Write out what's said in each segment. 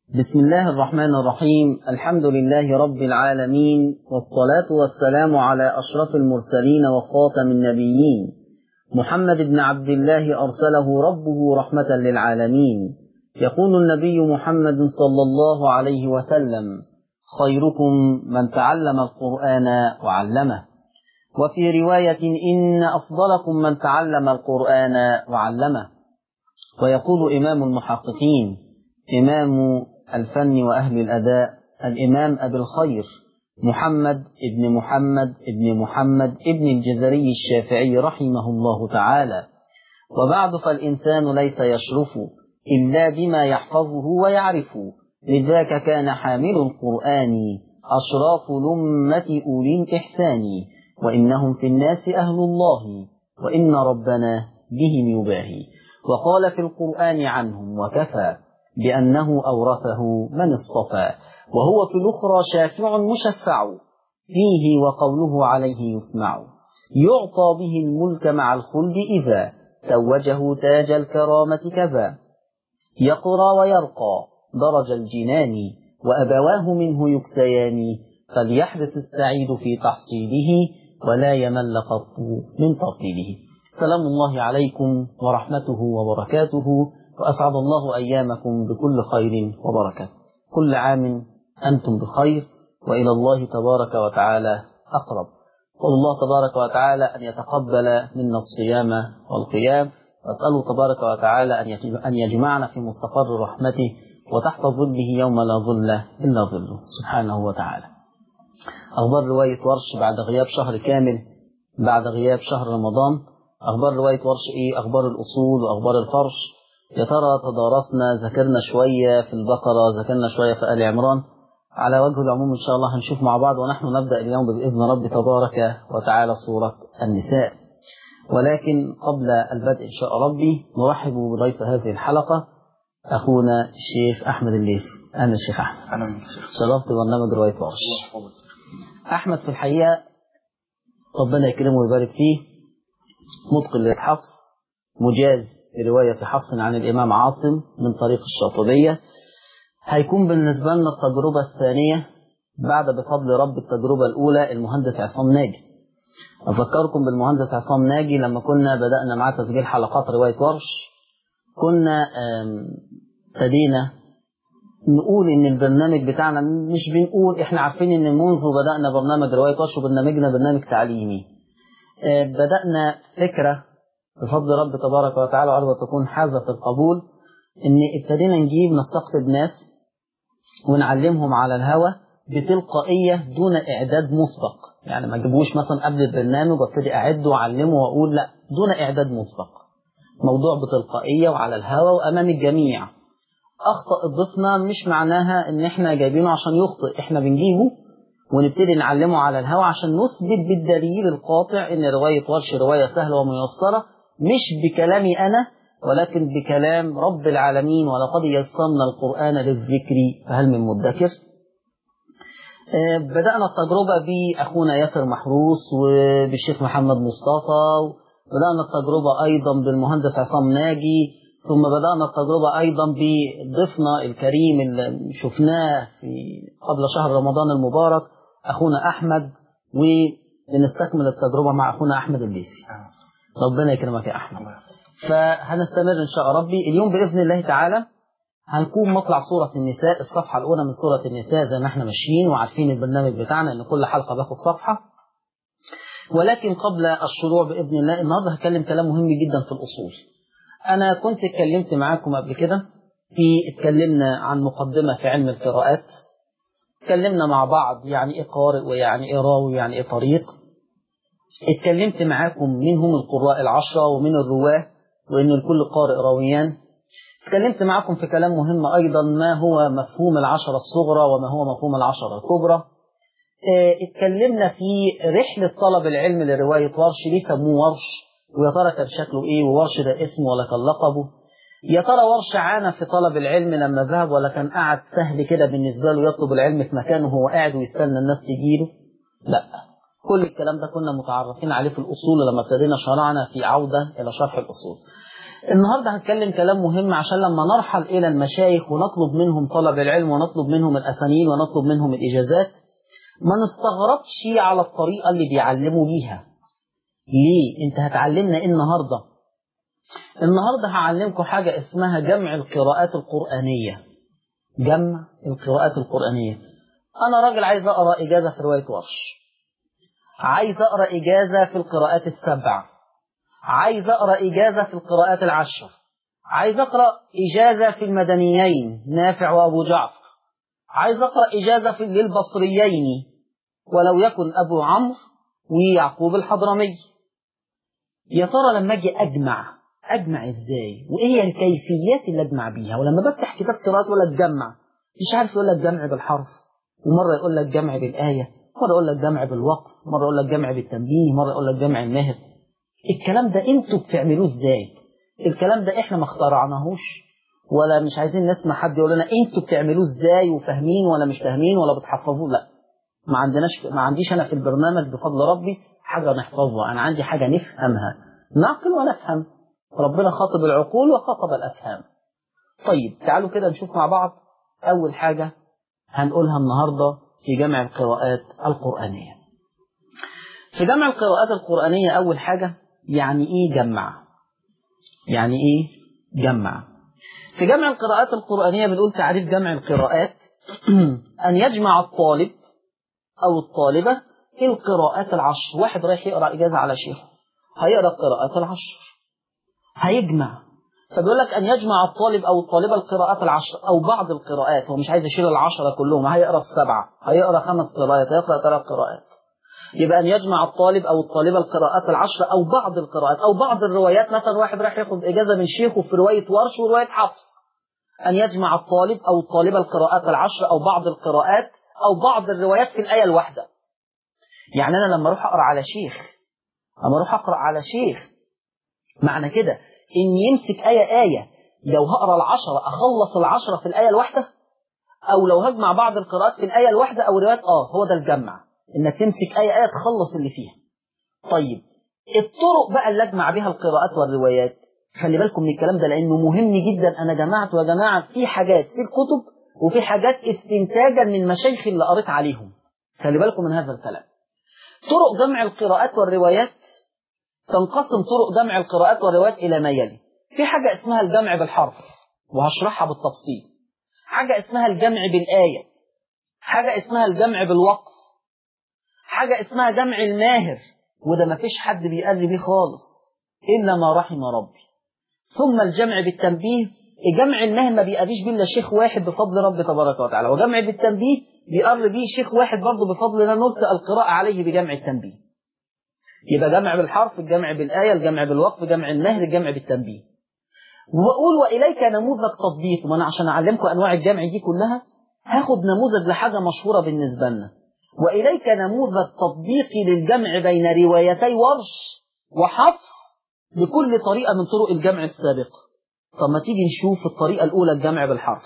بسم الله الرحمن الرحيم الحمد لله رب العالمين والصلاة والسلام على أشرف المرسلين وخاتم النبيين محمد بن عبد الله أرسله ربه رحمة للعالمين يقول النبي محمد صلى الله عليه وسلم خيركم من تعلم القرآن وعلمه وفي رواية إن أفضلكم من تعلم القرآن وعلمه ويقول إمام المحققين إمام الفن وأهل الأداء الإمام أبي الخير محمد ابن محمد ابن محمد ابن الجزري الشافعي رحمه الله تعالى وبعد فالإنسان ليس يشرف إلا بما يحفظه ويعرف لذاك كان حامل القرآن أشراف لمة أولي الإحسان وإنهم في الناس أهل الله وإن ربنا بهم يباهي وقال في القرآن عنهم وكفى بأنه أورثه من اصطفى وهو في الأخرى شافع مشفع فيه وقوله عليه يسمع يعطى به الملك مع الخلد إذا توجه تاج الكرامة كذا يقرى ويرقى درج الجنان وأبواه منه يكسيان فليحرص السعيد في تحصيله ولا يمل قط من ترتيله سلام الله عليكم ورحمته وبركاته وأسعد الله أيامكم بكل خير وبركة كل عام أنتم بخير وإلى الله تبارك وتعالى أقرب صلى الله تبارك وتعالى أن يتقبل منا الصيام والقيام وأسأله تبارك وتعالى أن يجمعنا في مستقر رحمته وتحت ظله يوم لا ظل إلا ظله سبحانه وتعالى أخبار رواية ورش بعد غياب شهر كامل بعد غياب شهر رمضان أخبار رواية ورش إيه أخبار الأصول وأخبار الفرش يا ترى تدارسنا ذكرنا شوية في البقرة ذكرنا شوية في آل عمران على وجه العموم إن شاء الله هنشوف مع بعض ونحن نبدأ اليوم بإذن رب تبارك وتعالى سورة النساء ولكن قبل البدء إن شاء ربي نرحب بضيف هذه الحلقة أخونا الشيخ أحمد الليث أهلا الشيخ أحمد أهلا الشيخ شرفت برنامج رواية ورش أحمد في الحقيقة ربنا يكرمه ويبارك فيه متقن للحفظ مجاز في رواية حفص عن الإمام عاصم من طريق الشاطبية هيكون بالنسبة لنا التجربة الثانية بعد بفضل رب التجربة الأولى المهندس عصام ناجي أفكركم بالمهندس عصام ناجي لما كنا بدأنا معاه تسجيل حلقات رواية ورش كنا ابتدينا نقول ان البرنامج بتاعنا مش بنقول احنا عارفين ان منذ بدأنا برنامج رواية ورش وبرنامجنا برنامج تعليمي بدأنا فكرة بفضل رب تبارك وتعالى وأرجو تكون حاذة القبول إن ابتدينا نجيب نستقطب ناس ونعلمهم على الهوى بتلقائية دون إعداد مسبق يعني ما جيبوش مثلا قبل البرنامج وابتدي أعد وأعلمه وأقول لا دون إعداد مسبق موضوع بتلقائية وعلى الهوى وأمام الجميع أخطأ ضيفنا مش معناها إن إحنا جايبينه عشان يخطئ إحنا بنجيبه ونبتدي نعلمه على الهوى عشان نثبت بالدليل القاطع إن رواية ورش رواية سهلة وميسرة مش بكلامي أنا ولكن بكلام رب العالمين ولقد يسرنا القرآن للذكر فهل من مدكر بدأنا التجربة بأخونا ياسر محروس وبالشيخ محمد مصطفى بدأنا التجربة أيضا بالمهندس عصام ناجي ثم بدأنا التجربة أيضا بضيفنا الكريم اللي شفناه في قبل شهر رمضان المبارك أخونا أحمد ونستكمل التجربة مع أخونا أحمد الليثي ربنا يكرمك يا أحمد فهنستمر إن شاء ربي اليوم بإذن الله تعالى هنكون مطلع سورة النساء الصفحة الأولى من سورة النساء زي ما احنا ماشيين وعارفين البرنامج بتاعنا إن كل حلقة باخد صفحة ولكن قبل الشروع بإذن الله النهاردة هتكلم كلام مهم جدا في الأصول أنا كنت اتكلمت معاكم قبل كده في اتكلمنا عن مقدمة في علم القراءات اتكلمنا مع بعض يعني إيه قارئ ويعني إيه راوي ويعني إيه طريق اتكلمت معاكم مين هم القراء العشرة ومن الرواه وإن الكل قارئ راويان اتكلمت معاكم في كلام مهم أيضا ما هو مفهوم العشرة الصغرى وما هو مفهوم العشرة الكبرى اه اتكلمنا في رحلة طلب العلم لرواية ورش ليه سموه ورش ويا ترى كان شكله ايه وورش ده اسمه ولا كان لقبه يا ترى ورش عانى في طلب العلم لما ذهب ولا كان قاعد سهل كده بالنسبة له يطلب العلم في مكانه وهو قاعد ويستنى الناس تجيله لا كل الكلام ده كنا متعرفين عليه في الأصول لما ابتدينا شرعنا في عودة إلى شرح الأصول النهاردة هنتكلم كلام مهم عشان لما نرحل إلى المشايخ ونطلب منهم طلب العلم ونطلب منهم الأسانين ونطلب منهم الإجازات ما نستغربش على الطريقة اللي بيعلموا بيها ليه؟ انت هتعلمنا ايه النهاردة؟ النهاردة هعلمكم حاجة اسمها جمع القراءات القرآنية جمع القراءات القرآنية أنا راجل عايز أقرأ إجازة في رواية ورش عايز أقرأ إجازة في القراءات السبع عايز أقرأ إجازة في القراءات العشر عايز أقرأ إجازة في المدنيين نافع وأبو جعفر عايز أقرأ إجازة في للبصريين ولو يكن أبو عمرو ويعقوب الحضرمي يا ترى لما أجي أجمع أجمع إزاي وإيه هي الكيفيات اللي أجمع بيها ولما بفتح كتاب قراءات ولا أتجمع مش عارف يقول لك جمع بالحرف ومرة يقول لك جمع بالآية مرة يقول لك جمع بالوقف مرة يقول لك جمع بالتنبيه مرة يقول لك جمع المهر الكلام ده انتوا بتعملوه ازاي الكلام ده احنا ما اخترعناهوش ولا مش عايزين نسمع حد يقول لنا انتوا بتعملوه ازاي وفاهمين ولا مش فاهمين ولا بتحفظوه لا ما عندناش ما عنديش انا في البرنامج بفضل ربي حاجه نحفظها انا عندي حاجه نفهمها نعقل ونفهم ربنا خاطب العقول وخاطب الافهام طيب تعالوا كده نشوف مع بعض اول حاجه هنقولها النهارده في جمع القراءات القرانيه في جمع القراءات القرانيه اول حاجه يعني ايه جمع يعني ايه جمع في جمع القراءات القرآنية بنقول تعريف جمع القراءات أن يجمع الطالب أو الطالبة القراءات العشر واحد رايح يقرأ إجازة على شيخ هيقرأ القراءات العشر هيجمع فبيقول لك أن يجمع الطالب أو الطالبة القراءات العشر أو بعض القراءات هو مش عايز يشيل العشرة كلهم هيقرأ في سبعة هيقرأ خمس قراءات هيقرأ ثلاث قراءات يبقى أن يجمع الطالب أو الطالبة القراءات العشر أو بعض القراءات أو بعض الروايات مثلا واحد راح ياخد إجازة من شيخه في رواية ورش ورواية حفص أن يجمع الطالب أو الطالبة القراءات العشر أو بعض القراءات أو بعض الروايات في الآية الواحدة يعني أنا لما أروح أقرأ على شيخ لما أروح أقرأ على شيخ معنى كده إن يمسك آية آية لو هقرأ العشرة أخلص العشرة في الآية الواحدة أو لو هجمع بعض القراءات في الآية الواحدة أو روايات آه هو ده الجمع إنك تمسك آية آية تخلص اللي فيها طيب الطرق بقى اللي أجمع بها القراءات والروايات خلي بالكم من الكلام ده لأنه مهم جدا أنا جمعت يا جماعة في حاجات في الكتب وفي حاجات استنتاجا من مشايخ اللي قريت عليهم خلي بالكم من هذا الكلام طرق جمع القراءات والروايات تنقسم طرق جمع القراءات والروايات إلى ما يلي في حاجة اسمها الجمع بالحرف وهشرحها بالتفصيل حاجة اسمها الجمع بالآية حاجة اسمها الجمع بالوقف حاجة اسمها جمع الماهر وده ما فيش حد بيقل بيه خالص إلا ما رحم ربي ثم الجمع بالتنبيه جمع الماهر ما بيقريش بيه إلا شيخ واحد بفضل رب تبارك وتعالى وجمع بالتنبيه بيقر بيه شيخ واحد برضه بفضل الله نلقى القراءة عليه بجمع التنبيه يبقى جمع بالحرف الجمع بالآية الجمع بالوقف جمع الماهر الجمع بالتنبيه وأقول وإليك نموذج تطبيق وأنا عشان أعلمكم أنواع الجمع دي كلها هاخد نموذج لحاجة مشهورة بالنسبة لنا وإليك نموذج تطبيقي للجمع بين روايتي ورش وحفص بكل طريقة من طرق الجمع السابقة طب ما تيجي نشوف الطريقة الأولى الجمع بالحرف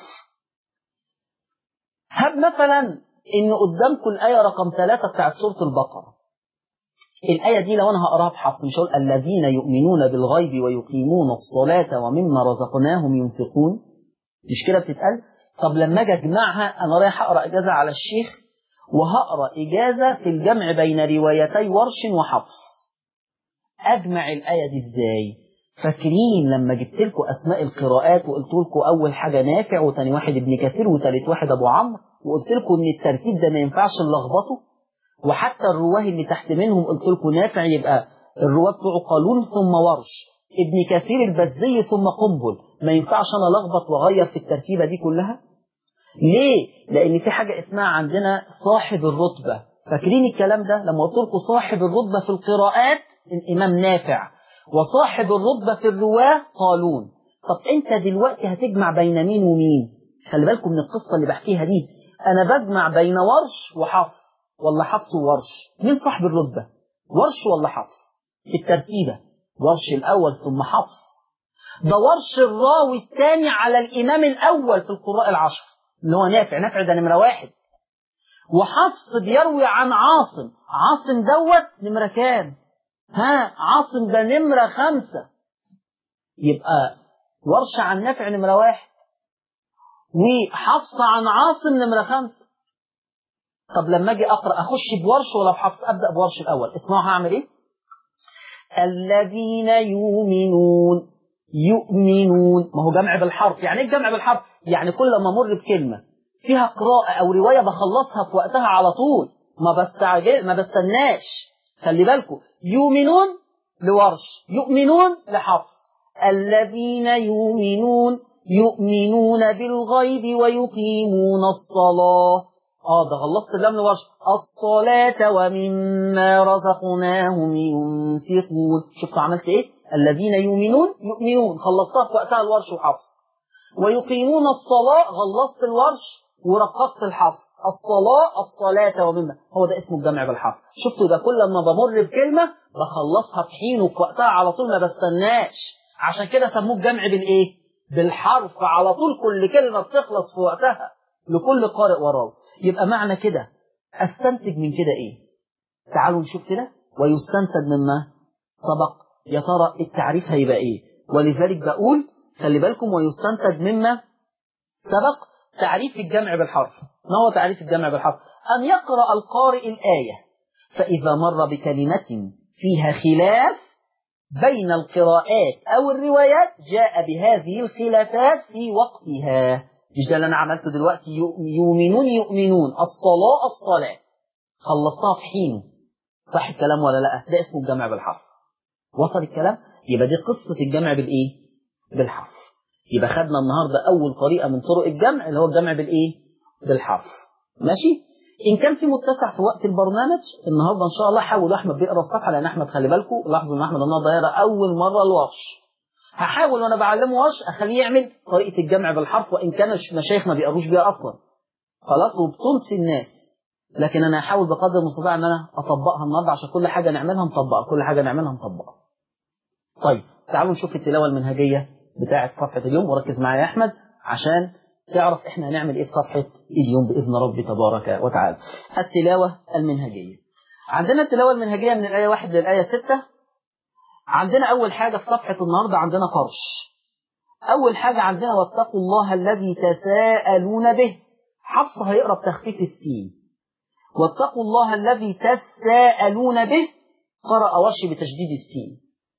هب مثلا إن قدامكم الآية رقم ثلاثة بتاعت سورة البقرة الآية دي لو أنا هقراها بحفص مش هقول الذين يؤمنون بالغيب ويقيمون الصلاة ومما رزقناهم ينفقون مش كده بتتقال طب لما أجي أجمعها أنا رايح أقرأ إجازة على الشيخ وهقرأ إجازة في الجمع بين روايتي ورش وحفص أجمع الآية دي إزاي فاكرين لما جبت لكم أسماء القراءات وقلت لكم أول حاجة نافع وثاني واحد ابن كثير وثالث واحد أبو عمرو وقلت لكم إن الترتيب ده ما ينفعش نلخبطه وحتى الرواه اللي تحت منهم قلت لكم نافع يبقى الرواه بتوعه قالون ثم ورش ابن كثير البزي ثم قنبل ما ينفعش أنا لخبط وأغير في الترتيبة دي كلها ليه؟ لأن في حاجة اسمها عندنا صاحب الرتبة فاكرين الكلام ده لما قلت لكم صاحب الرتبة في القراءات الإمام نافع وصاحب الرتبة في الرواة قالون طب أنت دلوقتي هتجمع بين مين ومين خلي بالكم من القصة اللي بحكيها دي أنا بجمع بين ورش وحفص ولا حفص وورش مين صاحب الرتبة ورش ولا حفص الترتيبة ورش الأول ثم حفص ده ورش الراوي الثاني على الإمام الأول في القراء العشر اللي هو نافع نافع ده نمرة واحد وحفص بيروي عن عاصم عاصم دوت نمرة كام ها عاصم ده نمرة خمسة يبقى ورش عن نافع نمرة واحد وحفص عن عاصم نمرة خمسة طب لما اجي اقرا اخش بورش ولا بحفص ابدا بورش الاول اسمعوا هعمل ايه الذين يؤمنون يؤمنون ما هو جمع بالحرف يعني ايه جمع بالحرف يعني كل ما امر بكلمه فيها قراءه او روايه بخلصها في وقتها على طول ما بستعجل ما بستناش خلي بالكم يؤمنون لورش يؤمنون لحفص الذين يؤمنون يؤمنون بالغيب ويقيمون الصلاه اه ده غلطت اللام لورش الصلاة ومما رزقناهم ينفقون شفت عملت ايه الذين يؤمنون يؤمنون خلصتها في وقتها الورش وحفص ويقيمون الصلاة غلطت الورش ورققت الحفص الصلاة الصلاة ومما هو ده اسمه الجمع بالحرف شفتوا ده كل ما بمر بكلمة بخلصها في حين وفي وقتها على طول ما بستناش عشان كده سموه الجمع بالايه بالحرف على طول كل كلمة بتخلص في وقتها لكل قارئ وراه يبقى معنى كده استنتج من كده ايه تعالوا نشوف كده ويستنتج مما سبق يا ترى التعريف هيبقى ايه ولذلك بقول خلي بالكم ويستنتج مما سبق تعريف الجمع بالحرف ما هو تعريف الجمع بالحرف أن يقرأ القارئ الآية فإذا مر بكلمة فيها خلاف بين القراءات أو الروايات جاء بهذه الخلافات في وقتها مش ده اللي أنا عملته دلوقتي يؤمنون يؤمنون الصلاة الصلاة خلصتها في حينه صح الكلام ولا لا ده اسمه الجمع بالحرف وصل الكلام يبقى دي قصة الجمع بالإيه بالحرف يبقى خدنا النهاردة أول طريقة من طرق الجمع اللي هو الجمع بالإيه بالحرف ماشي إن كان في متسع في وقت البرنامج النهاردة إن شاء الله حاول أحمد بيقرأ الصفحة لأن أحمد خلي بالكم لاحظوا إن أحمد النهاردة يقرأ أول مرة الورش هحاول وانا بعلمه ورش اخليه يعمل طريقه الجمع بالحرف وان كان مشايخ ما بيقروش بيها اصلا خلاص وبتنسي الناس لكن انا هحاول بقدر المستطاع ان انا اطبقها النهارده عشان كل حاجه نعملها نطبقها كل حاجه نعملها نطبقها طيب تعالوا نشوف التلاوه المنهجيه بتاعه صفحه اليوم وركز معايا يا احمد عشان تعرف احنا هنعمل ايه في صفحه اليوم باذن ربي تبارك وتعالى التلاوه المنهجيه عندنا التلاوه المنهجيه من الايه 1 للايه 6 عندنا أول حاجة في صفحة النهاردة عندنا فرش أول حاجة عندنا واتقوا الله الذي تساءلون به حفص هيقرأ بتخفيف السين واتقوا الله الذي تساءلون به قرأ وش بتشديد السين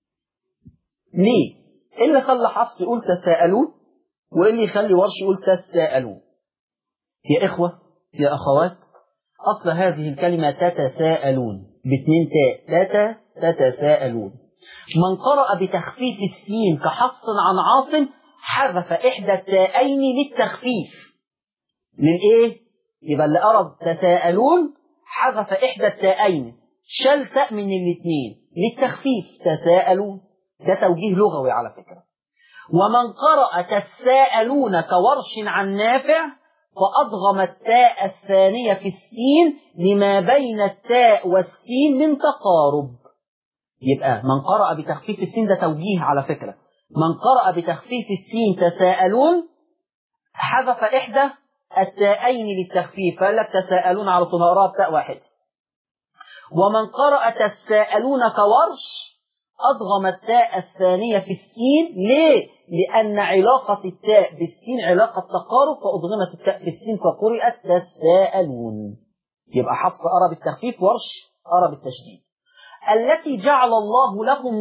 ليه؟ إيه اللي خلى حفص يقول تساءلون وإيه اللي يخلي ورش يقول تساءلون يا إخوة يا أخوات أصل هذه الكلمة تتساءلون باثنين تاء تتا تتساءلون من قرأ بتخفيف السين كحفص عن عاصم حذف إحدى التاءين للتخفيف للإيه؟ يبقى اللي قرأ تساءلون حذف إحدى التاءين شال تاء من الاثنين للتخفيف تساءلون ده توجيه لغوي على فكرة ومن قرأ تساءلون كورش عن نافع فأضغم التاء الثانية في السين لما بين التاء والسين من تقارب يبقى من قرأ بتخفيف السين ده توجيه على فكرة من قرأ بتخفيف السين تساءلون حذف إحدى التاءين للتخفيف فقال لك تساءلون على طول هقراها بتاء واحد ومن قرأ تساءلون كورش أضغم التاء الثانية في السين ليه؟ لأن علاقة التاء بالسين علاقة تقارب فأضغمت التاء في السين فقرأت تساءلون يبقى حفص أرى بالتخفيف ورش أرى بالتشديد التي جعل الله لهم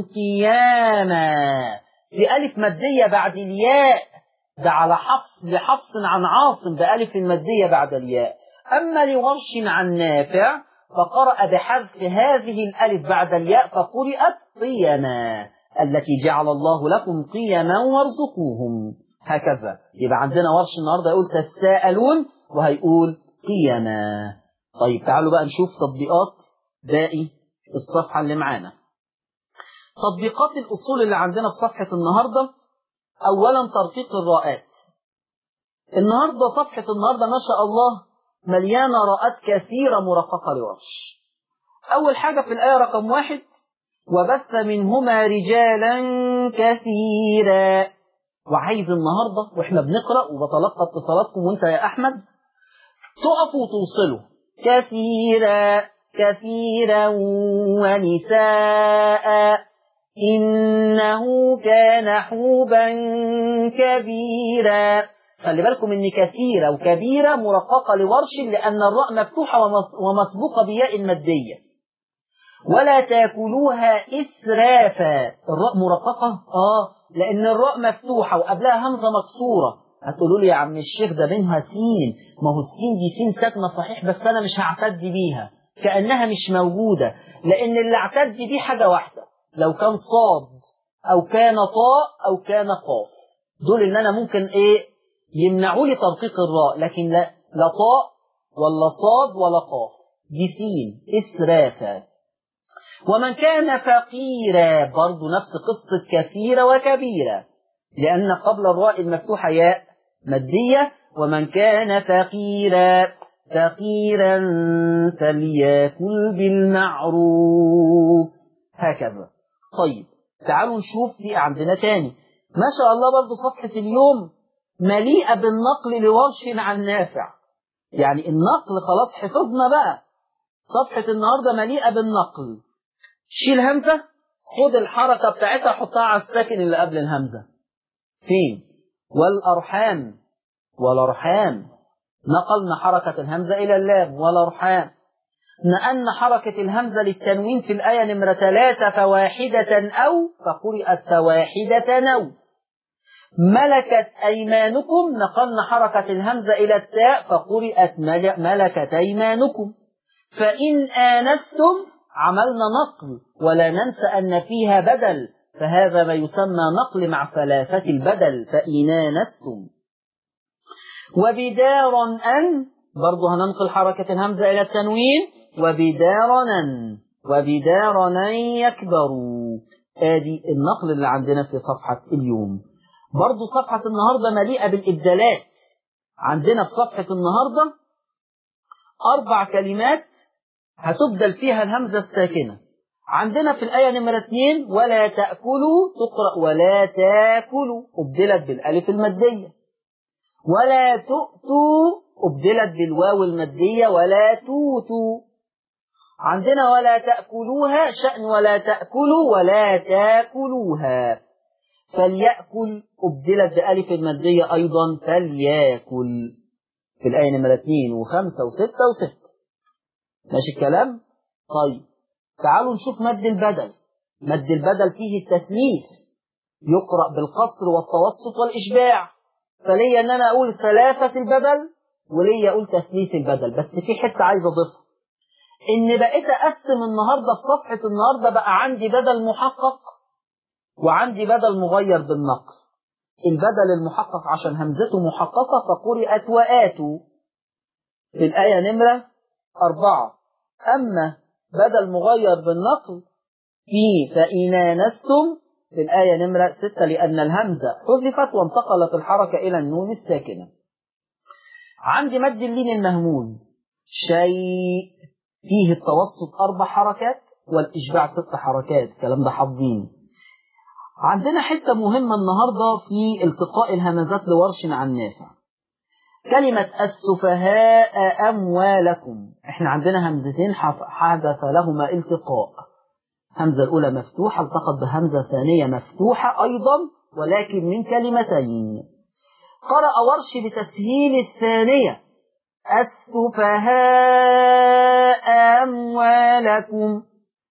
قياما في ألف مادية بعد الياء ده على حفص لحفص عن عاصم بألف المادية بعد الياء أما لورش عن نافع فقرأ بحذف هذه الألف بعد الياء فقرأت قيما التي جعل الله لكم قيما وارزقوهم هكذا يبقى عندنا ورش النهارده يقول تساءلون وهيقول قيما طيب تعالوا بقى نشوف تطبيقات باقي الصفحة اللي معانا تطبيقات الأصول اللي عندنا في صفحة النهاردة أولا ترقيق الراءات النهاردة صفحة النهاردة ما شاء الله مليانة راءات كثيرة مرققة لورش أول حاجة في الآية رقم واحد وبث منهما رجالا كثيرا وعايز النهاردة وإحنا بنقرأ وبتلقى اتصالاتكم وإنت يا أحمد تقفوا وتوصلوا كثيرا كثيرا ونساء إنه كان حوبا كبيرا خلي بالكم ان كثيرة وكبيرة مرققة لورش لأن الراء مفتوحة ومسبوقة بياء مادية ولا تاكلوها إسرافا الراء مرققة آه لأن الراء مفتوحة وقبلها همزة مكسورة هتقولوا لي يا عم الشيخ ده بينها سين ما هو السين دي سين ساكنة صحيح بس أنا مش هعتد بيها كأنها مش موجودة لأن اللي اعتد بيه حاجة واحدة لو كان صاد أو كان طاء أو كان قاف دول اللي أنا ممكن إيه يمنعوا لي ترقيق الراء لكن لا, لا طاء ولا صاد ولا قاف دي سين إسرافا ومن كان فقيرا برضو نفس قصة كثيرة وكبيرة لأن قبل الراء المفتوحة ياء مادية ومن كان فقيرا فقيرا فليأكل بالمعروف هكذا طيب تعالوا نشوف في عندنا تاني ما شاء الله برضو صفحة اليوم مليئة بالنقل لورش عن نافع يعني النقل خلاص حفظنا بقى صفحة النهاردة مليئة بالنقل شيل همزة خد الحركة بتاعتها حطها على الساكن اللي قبل الهمزة فين والأرحام والأرحام نقلنا حركة الهمزة إلى اللام والأرحام نقلنا حركة الهمزة للتنوين في الآية نمرة ثلاثة فواحدة أو فقرئت فواحدة نو ملكت أيمانكم نقلنا حركة الهمزة إلى التاء فقرئت ملكت أيمانكم فإن آنستم عملنا نقل ولا ننسى أن فيها بدل فهذا ما يسمى نقل مع ثلاثة البدل فإن آنستم وبدارا أن برضه هننقل حركة الهمزة إلى التنوين وبدارنا وبدارنا يكبروا آدي النقل اللي عندنا في صفحة اليوم برضه صفحة النهاردة مليئة بالإبدالات عندنا في صفحة النهاردة أربع كلمات هتبدل فيها الهمزة الساكنة عندنا في الآية نمرة اثنين ولا تأكلوا تقرأ ولا تاكلوا أبدلت بالألف المادية ولا تؤتوا أبدلت بالواو المادية ولا توتوا عندنا ولا تأكلوها شأن ولا تأكلوا ولا تاكلوها فليأكل أبدلت بألف المادية أيضا فليأكل في الآية نمرة 2 و5 و6 و6 ماشي الكلام؟ طيب تعالوا نشوف مد البدل مد البدل فيه التثليث يقرأ بالقصر والتوسط والإشباع فليا أن أنا أقول ثلاثة البدل وليا أقول تثليث البدل بس في حتة عايز أضيفها إن بقيت أقسم النهاردة في صفحة النهاردة بقى عندي بدل محقق وعندي بدل مغير بالنقل البدل المحقق عشان همزته محققة فقرئت وآتوا في الآية نمرة أربعة أما بدل مغير بالنقل في فإن آنستم في الآية نمرة ستة لأن الهمزة حذفت وانتقلت الحركة إلى النون الساكنة عندي مد اللين المهموز شيء فيه التوسط أربع حركات والإشباع ست حركات الكلام ده حافظين عندنا حتة مهمة النهاردة في التقاء الهمزات لورش عن نافع كلمة السفهاء أموالكم احنا عندنا همزتين حدث لهما التقاء همزة الأولى مفتوحة التقت بهمزة ثانية مفتوحة أيضا ولكن من كلمتين قرأ ورش بتسهيل الثانية السفهاء أموالكم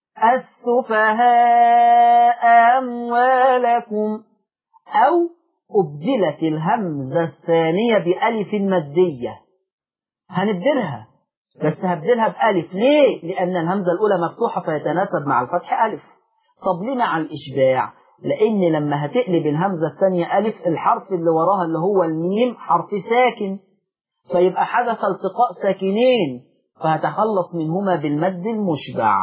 السفهاء أموالكم أو أبدلت الهمزة الثانية بألف مادية هنبدلها بس هبدلها بألف ليه؟ لأن الهمزة الأولى مفتوحة فيتناسب مع الفتح ألف طب ليه مع الإشباع؟ لأن لما هتقلب الهمزة الثانية ألف الحرف اللي وراها اللي هو الميم حرف ساكن فيبقى حدث التقاء ساكنين فهتخلص منهما بالمد المشبع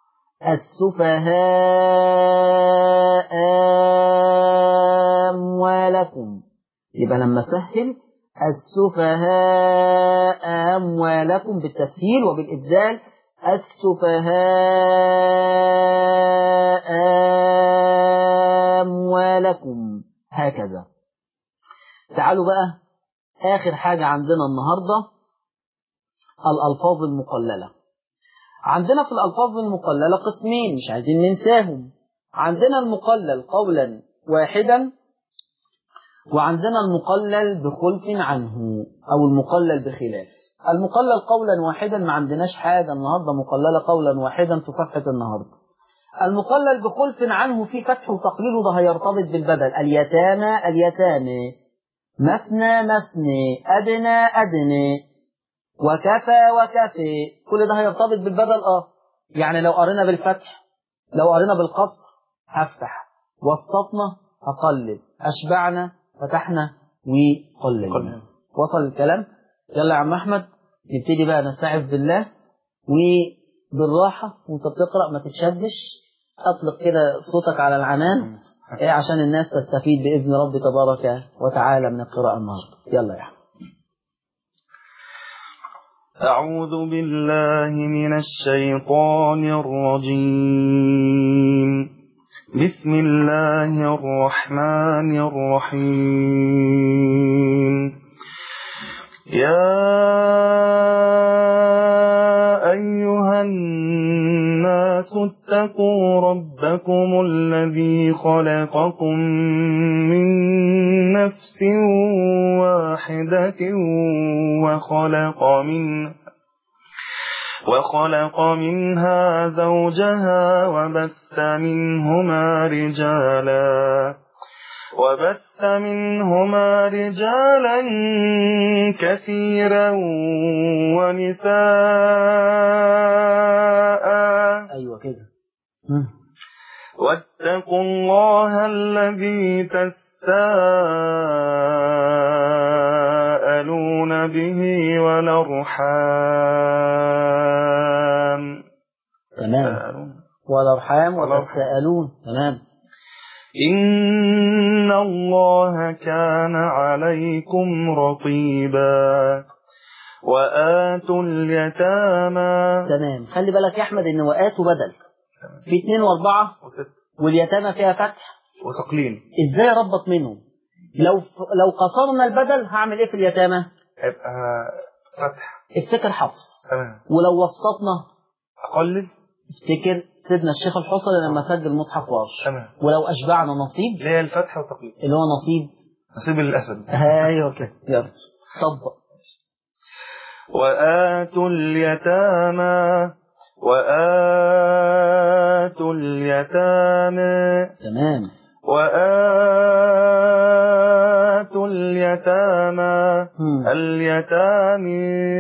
السفهاء أموالكم يبقى لما سهل السفهاء أموالكم بالتسهيل وبالإبدال السفهاء أموالكم هكذا تعالوا بقى آخر حاجة عندنا النهاردة الألفاظ المقللة عندنا في الألفاظ المقللة قسمين مش عايزين ننساهم عندنا المقلل قولا واحدا وعندنا المقلل بخلف عنه أو المقلل بخلاف المقلل قولا واحدا ما عندناش حاجة النهاردة مقللة قولا واحدا في صفحة النهاردة المقلل بخلف عنه في فتح وتقليل وده هيرتبط بالبدل اليتامى اليتامى مثنى مثنى أدنى أدنى وكفى وكفي كل ده هيرتبط بالبدل اه يعني لو قرينا بالفتح لو قرينا بالقصر هفتح وسطنا هقلل أشبعنا فتحنا وقللنا وصل الكلام يلا يا عم أحمد نبتدي بقى نستعذ بالله وبالراحة وانت بتقرأ ما تتشدش أطلق كده صوتك على العنان إيه عشان الناس تستفيد بإذن رب تبارك وتعالى من القراءة النهاردة يلا يا أحمد أعوذ بالله من الشيطان الرجيم بسم الله الرحمن الرحيم يا أيها الناس اتقوا ربكم الذي خلقكم من نفس واحدة وخلق منها وخلق منها زوجها وبث منهما رجالا وبث منهما رجالا كثيرا ونساء أيوة كده واتقوا الله الذي تساءلون به والأرحام تمام والأرحام وتساءلون تمام إن الله كان عليكم رقيبا وآتوا اليتامى تمام خلي بالك يا أحمد إن وقات وبدل في اتنين وأربعة وست واليتامى فيها فتح وثقلين إزاي أربط منهم لو لو قصرنا البدل هعمل إيه في اليتامى هيبقى فتح افتكر حفص تمام ولو وسطنا أقلل افتكر سيدنا الشيخ الحصري لما سجل مصحف ورش تمام ولو أشبعنا نصيب اللي هي الفتح والتقليد اللي هو نصيب نصيب الأسد ايوه كده يلا طبق وآتوا اليتامى وآتوا اليتامى تمام وآتوا اليتامى مم. اليتامى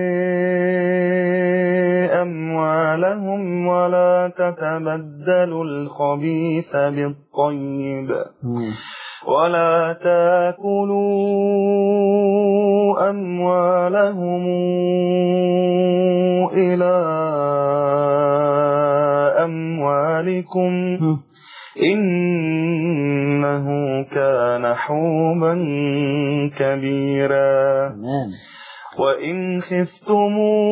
أموالهم ولا تتبدلوا الخبيث بالطيب مم. ولا تاكلوا أموالهم إلى أموالكم مم. إنه كان حوبا كبيرا تمام وإن خفتموا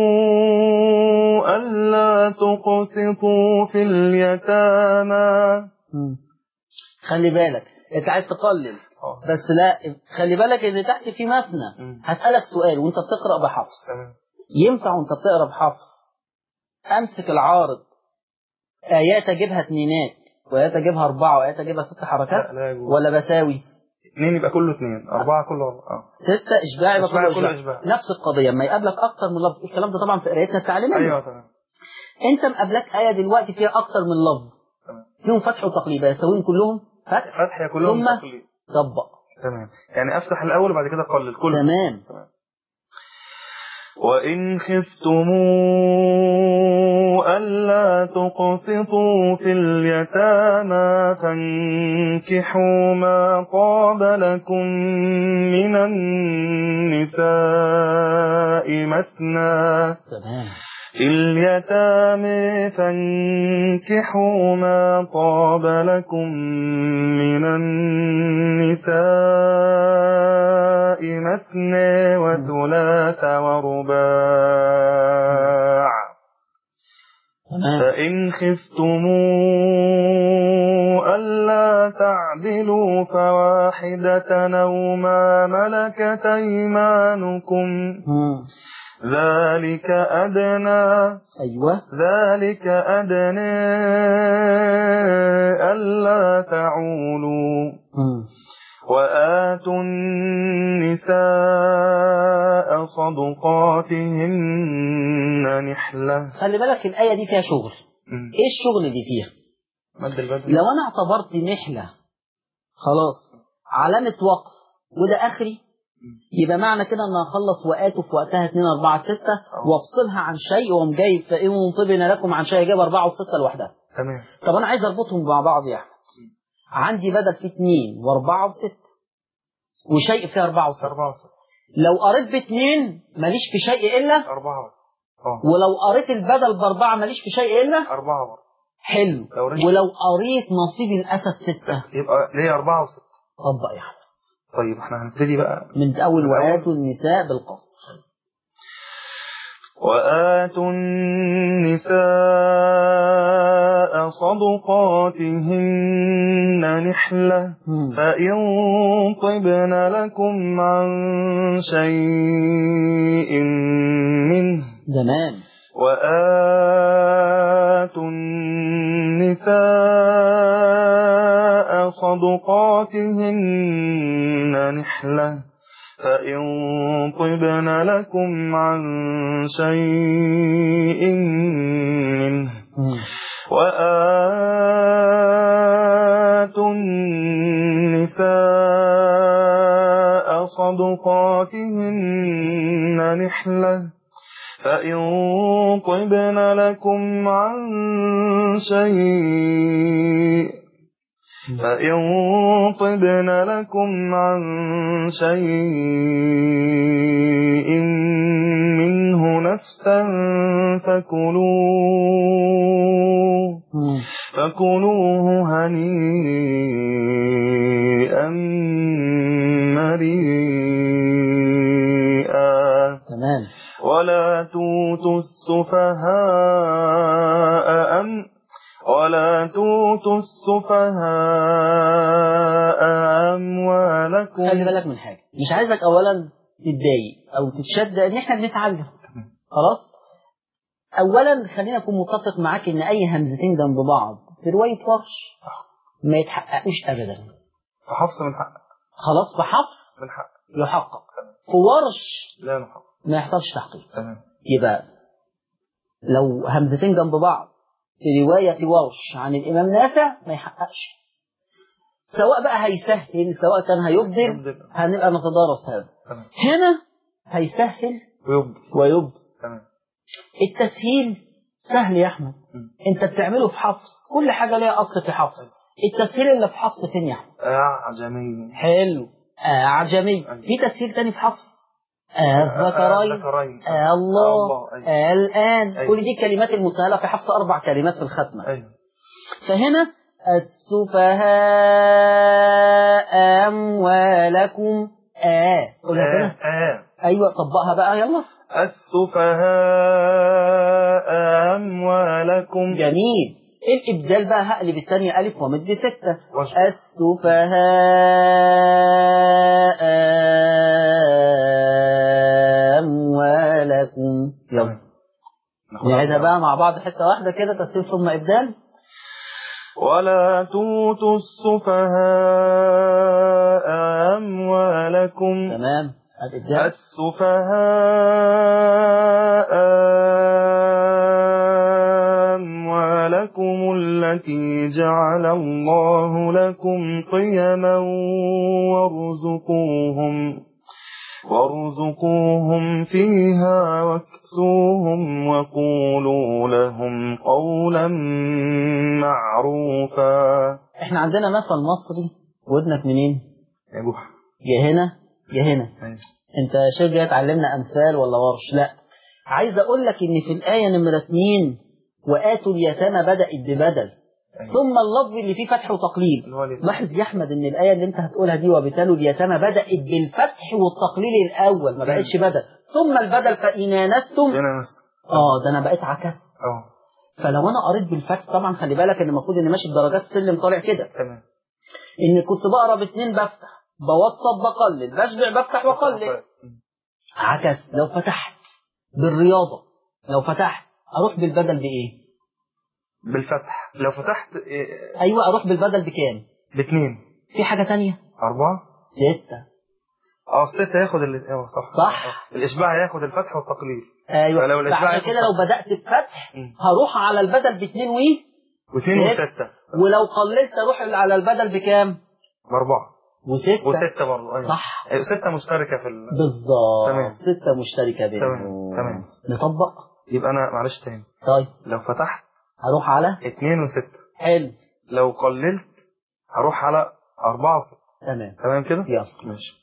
ألا تقسطوا في اليتامى مم. خلي بالك انت عايز تقلل آه. بس لا خلي بالك ان تحت في مثنى مم. هسألك سؤال وانت بتقرأ بحفص تمام ينفع وانت بتقرأ بحفص امسك العارض ايات اجيبها اتنينات وايات اجيبها اربعة وايات اجيبها ست حركات لا لا يجوز ولا بساوي اثنين يبقى كله اثنين أربعة كله أربعة آه. ستة اشباع يبقى إشباع كله كله اشباع إشباع. نفس القضية اما يقابلك اكتر من لفظ الكلام ده طبعا في قرايتنا التعليمية أيوه تمام انت مقابلك آية دلوقتي فيها اكتر من لفظ تمام فيهم فتح وتقليب يساويهم كلهم فتح فتح يا كلهم ثم تقليد طبق تمام يعني أفتح الأول وبعد كده أقلل كله تمام تمام وإن خفتموا ألا تقسطوا في اليتامى فانكحوا ما طاب لكم من النساء مثنى تمام في اليتامى فانكحوا ما طاب لكم من النساء مثنى وثلاث ورباع تمام فإن خفتموا ألا تعدلوا فواحدة أو ما ملكت أيمانكم مم. ذلك أدنى أيوة ذلك أدنى ألا تعولوا مم. وآتوا النساء صدقاتهن نحلة خلي بالك الآية دي فيها شغل مم. إيه الشغل اللي فيها مد البدء لو أنا اعتبرت نحلة خلاص علامة وقف وده آخري يبقى معنى كده ان اخلص وقاته في وقتها 2 4 6 وافصلها عن شيء واقوم جايب فان طبنا لكم عن شيء جايب 4 و6 لوحدها تمام طب انا عايز اربطهم مع بعض يا احمد عندي بدل في 2 و4 و6 وشيء فيه 4 و6 أربعة وستة لو قريت باثنين ماليش في شيء الا أربعة اه ولو قريت البدل باربعه ماليش في شيء الا أربعة برضه حلو لو رجع- ولو قريت نصيب الاسد سته يبقى ليه أربعة وستة طبق يا احمد طيب احنا هنبتدي بقى من اول من واتوا النساء بالقصر وآتوا النساء صدقاتهن نحلة مم. فإن طبن لكم عن شيء منه تمام وآتوا النساء صدقاتهن نحلة فإن طبن لكم عن شيء منه مم. وآتوا النساء صدقاتهن نحلة فإن طبن لكم عن شيء فإن طبن لكم عن شيء منه نفسا فكلوه مم. فكلوه هنيئا مريئا تمام ولا توتوا السفهاء أم ولا توتوا السفهاء أموالكم خلي بالك من حاجه مش عايزك اولا تتضايق او تتشد ان احنا بنتعلم خلاص اولا خلينا اكون متفق معاك ان اي همزتين جنب بعض في روايه ورش ما يتحققوش ابدا فحفص من حق خلاص في حفص من حق يحقق في ورش لا نحق ما يحصلش تحقيق تمام يبقى لو همزتين جنب بعض في رواية ورش عن الإمام نافع ما يحققش سواء بقى هيسهل سواء كان هيبدل يبدل. هنبقى نتدارس هذا تمام هنا هيسهل ويبدي ويبدل تمام التسهيل سهل يا أحمد مم. أنت بتعمله في حفص كل حاجة ليها أصل في حفص التسهيل اللي في حفص فين يا أحمد أعجمي حلو أعجمي في تسهيل تاني في حفص الذكرين الذكرين آه الله الله، أيوة. آه الآن أيوة. كل دي كلمات المسهلة في حفظ أربع كلمات في الختمة أيوه فهنا السفهاء أموالكم آه قولها آه كده آه أيوة طبقها بقى يلا السفهاء أموالكم جميل الإبدال بقى هقلب الثانية ألف ومد ستة وش- السفهاء أموالكم يلا نعيدها بقى مع بعض حتة واحدة كده تسهيل ثم إبدال ولا توتوا السفهاء أموالكم تمام الإبدال السفهاء أموالكم التي جعل الله لكم قيما وارزقوهم وارزقوهم فيها واكسوهم وقولوا لهم قولا معروفا احنا عندنا مثل مصري ودنك منين؟ يا جوح يا هنا يا هنا انت يا شيخ جاي تعلمنا امثال ولا ورش لا عايز اقول لك ان في الايه نمره اتنين واتوا اليتامى بدات ببدل ثم اللفظ اللي فيه فتح وتقليل لاحظ يا احمد ان الايه اللي انت هتقولها دي وبتالوا اليتامى بدات بالفتح والتقليل الاول ما بقتش بدل ثم البدل فان انستم هنا نست اه ده انا بقيت عكست اه فلو انا قريت بالفتح طبعا خلي بالك ان المفروض ان ماشي بدرجات سلم طالع كده تمام ان كنت بقرا باتنين بفتح بوسط بقلل بشبع بفتح واقلل عكس لو فتحت بالرياضة لو فتحت أروح بالبدل بإيه؟ بالفتح لو فتحت إيه، أيوة أروح بالبدل بكام؟ باثنين في حاجة تانية؟ أربعة ستة اه الستة ياخد ال... اه صح صح. آه. الإشباع ياخد الفتح والتقليل أيوة فلو الإشباع فعشان ياخد كده لو بدأت بفتح مم. هروح على البدل باتنين وإيه؟ واثنين ست. وستة ولو قللت أروح على البدل بكام؟ بأربعة وستة وستة برضه أيوة صح أيوة، ستة مشتركة في ال... بالظبط تمام. ستة مشتركة بينهم تمام، تمام. نطبق يبقى أنا معلش تاني طيب لو فتحت هروح على اثنين وستة حلو لو قللت هروح على أربعة وستة تمام تمام كده؟ يلا ماشي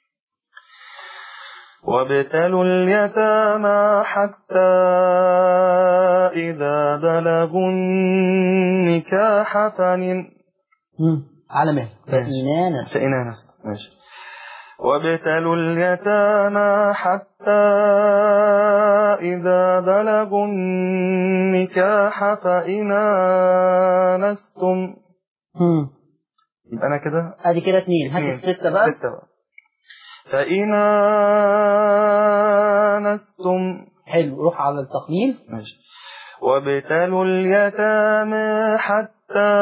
وابتلوا اليتامى حتى إذا بلغوا النكاح فإن مم. على مهل ماشي. فإنانا فإن نست ماشي وابتلوا اليتامى حتى إذا بلغوا النكاح فإن آنستم مم. يبقى أنا كده ادي كده اتنين هات اتنين. الستة بقى ستة بقى فإن آنستم حلو روح على التقليل ماشي وابتلوا اليتامى حتى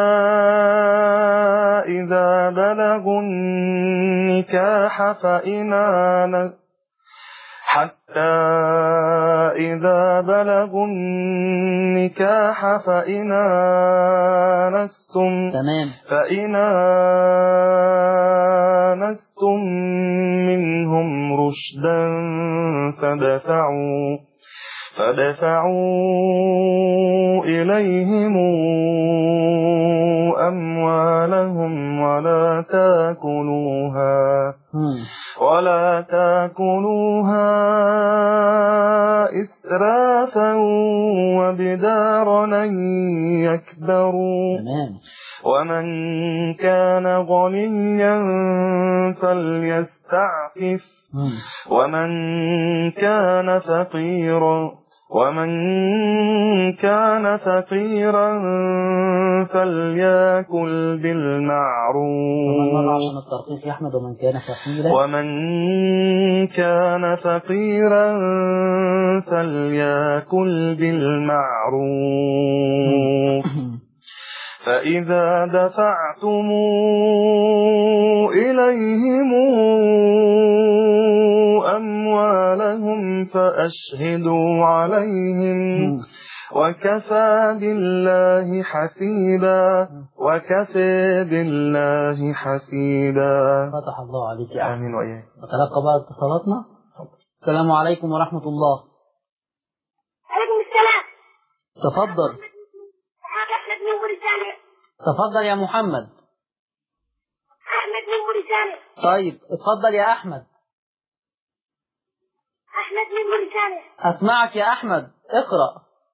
إذا بلغوا النكاح فإن آن- حتى إذا بلغوا النكاح فإن آنستم تمام فإن آنستم منهم رشدا فدفعوا فدفعوا إليهم أموالهم ولا تاكلوها مم. ولا تاكلوها إسرافا وبدارا أن يكبروا تمام ومن كان غنيا فليستعفف مم. ومن كان فقيرا ومن كان فقيرا فليأكل ومن مرة بالمعروف عشان الترقيق يا أحمد ومن كان فقيرا ومن كان فقيرا فليأكل بالمعروف فإذا دفعتم إليهم أموالهم فأشهدوا عليهم مم. وكفى بالله حسيبا وكفى بالله حسيبا فتح الله عليك يا أحمد آمين وإياك نتلقى بقى اتصالاتنا السلام عليكم ورحمة الله عليكم السلام تفضل أحمد من موريتانيا تفضل يا محمد أحمد من موريتانيا طيب اتفضل يا أحمد أحمد من موريتانيا أسمعك يا أحمد اقرأ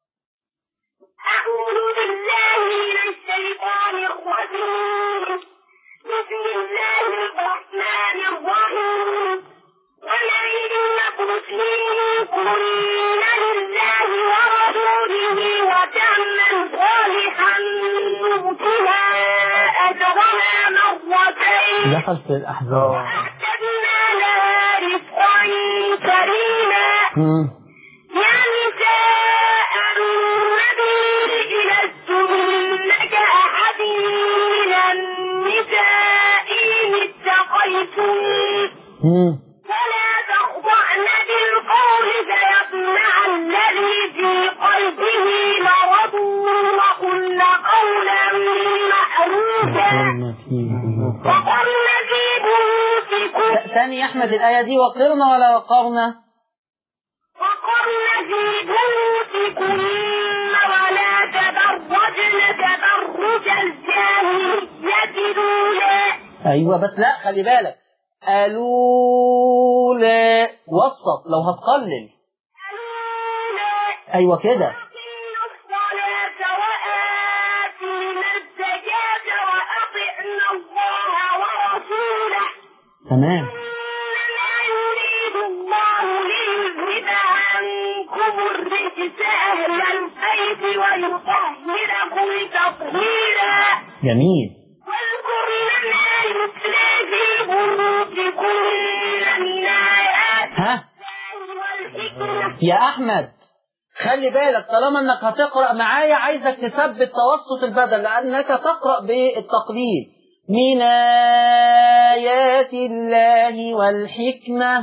أعوذ بالله من الشيطان الرجيم بسم الله الرحمن الرحيم ولئن تسلموا لله ورسوله وتعمل صالحا نؤتها أجرها مرتين دخل في الأحزاب وأعتدنا لها رزقا كريما مم. يا نساء النبي لستن كأحد من النساء إن اتقيتم مم. فلا تخضعن بالقول فيطمع الذي في قلبه مرض وقلن قولا معروفا وقرن في بيوتكم ثاني يا أحمد الآية دي وقرنا ولا وقرنا وقرن في بيوتكن ولا تبرجن تبرج الجاهلية الأولى أيوة بس لا خلي بالك قالوا لا وسط لو هتقلل الأولى أيوة كده أقيموا الصلاة وآتينا الزكاة وأطعنا الله ورسوله تمام إنما يريد الله ليذهب عنكم الرجس أهل البيت ويطهركم تطهيرا جميل واذكرن ما يتلى في بيوتكن من آيات ها الله والحكمة يا أحمد خلي بالك طالما انك هتقرأ معايا عايزك تثبت توسط البدل لأنك تقرأ بالتقليد من آيات الله والحكمة